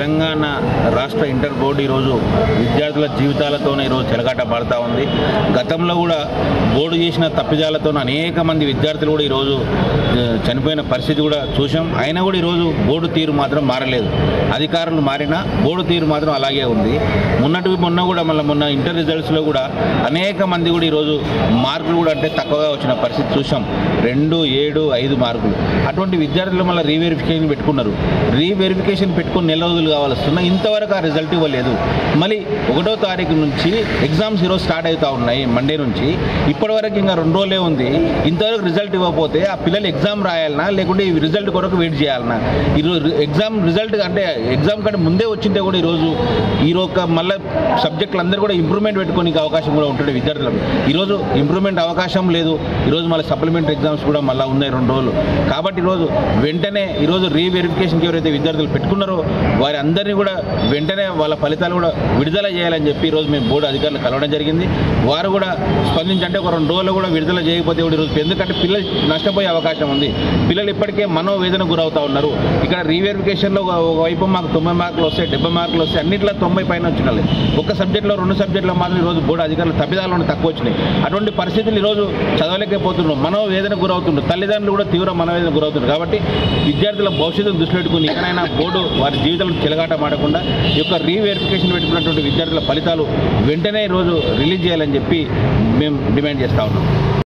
తెలంగాణ రాష్ట్ర inter board ఈరోజు విద్యార్థుల జీవితాలతోనే ఈరోజు చెలగాట పడతా ఉంది గతంలో కూడా బోర్డు చేసిన తప్పిదాలతో అనేక మంది విద్యార్థులు కూడా ఈరోజు ఆ, చనిపోయిన పరిస్థితి కూడా చూసాం అయినా కూడా ఈరోజు బోర్డు తీరు మాత్రం మారలేదు అధికారులు మారినా బోర్డు తీరు మాత్రం అలాగే ఉంది మొన్నటి మొన్న కూడా మళ్ళీ మొన్న ఇంటర్ రిజల్ట్స్లో కూడా అనేక మంది కూడా ఈరోజు మార్కులు కూడా అంటే తక్కువగా వచ్చిన పరిస్థితి చూసాం రెండు ఏడు ఐదు మార్కులు అటువంటి విద్యార్థులు మళ్ళీ రీవెరిఫికేషన్ పెట్టుకున్నారు రీవెరిఫికేషన్ పెట్టుకుని నెల రోజులు కావాల్సిన ఇంతవరకు ఆ రిజల్ట్ ఇవ్వలేదు మళ్ళీ ఒకటో తారీఖు నుంచి ఎగ్జామ్స్ ఈరోజు స్టార్ట్ అవుతా ఉన్నాయి మండే నుంచి ఇప్పటివరకు ఇంకా రెండు రోజులే ఉంది ఇంతవరకు రిజల్ట్ ఇవ్వకపోతే ఆ పిల్లలు ఎగ్జామ్ రాయాలనా లేకుంటే ఈ రిజల్ట్ కొరకు వెయిట్ చేయాలనా ఈరోజు ఎగ్జామ్ రిజల్ట్ అంటే ఎగ్జామ్ కంటే ముందే వచ్చింటే కూడా ఈరోజు ఈరోజు మళ్ళీ సబ్జెక్టులు అందరూ కూడా ఇంప్రూవ్మెంట్ పెట్టుకోనికి అవకాశం కూడా ఉంటుంది విద్యార్థులకు ఈరోజు ఇంప్రూవ్మెంట్ అవకాశం లేదు ఈరోజు మళ్ళీ సప్లిమెంటరీ ఎగ్జామ్స్ కూడా మళ్ళీ ఉన్నాయి రెండు రోజులు కాబట్టి ఈరోజు వెంటనే ఈరోజు రీవెరిఫికేషన్కి ఎవరైతే విద్యార్థులు పెట్టుకున్నారో వారి అందరినీ కూడా వెంటనే వాళ్ళ ఫలితాలు కూడా విడుదల చేయాలని చెప్పి ఈరోజు మేము బోర్డు అధికారులు కలవడం జరిగింది వారు కూడా స్పందించంటే ఒక రెండు రోజులు కూడా విడుదల చేయకపోతే కూడా ఈరోజు ఎందుకంటే పిల్లలు నష్టపోయే అవకాశం ఉంది పిల్లలు ఇప్పటికే మనోవేదన గురవుతా ఉన్నారు ఇక్కడ రీవెరిఫికేషన్లో ఒక వైపు మాకు తొంభై మార్కులు వస్తాయి డెబ్బై మార్కులు వస్తాయి అన్నింటిలో తొంభై పైన వచ్చినాయి ఒక్క సబ్జెక్టులో రెండు సబ్జెక్టులో మాత్రం ఈరోజు బోర్డు అధికారులు తప్పిదాలు తక్కువ వచ్చినాయి అటువంటి పరిస్థితులు ఈరోజు చదవలేకపోతున్నారు మనోవేదన గురవుతున్నారు తల్లిదండ్రులు కూడా తీవ్ర మనోవేదన గురవుతున్నారు కాబట్టి విద్యార్థుల భవిష్యత్తును దృష్టిలో పెట్టుకుని ఎక్కడైనా బోర్డు వారి జీవితంలో చెలగాట మాడకుండా ఈ యొక్క రీవెరిఫికేషన్ పెట్టుకున్నటువంటి విద్యార్థుల ఫలితాలు వెంటనే ఈరోజు రిలీజ్ చేయాలని చెప్పి మేము డిమాండ్ చేస్తా ఉన్నాం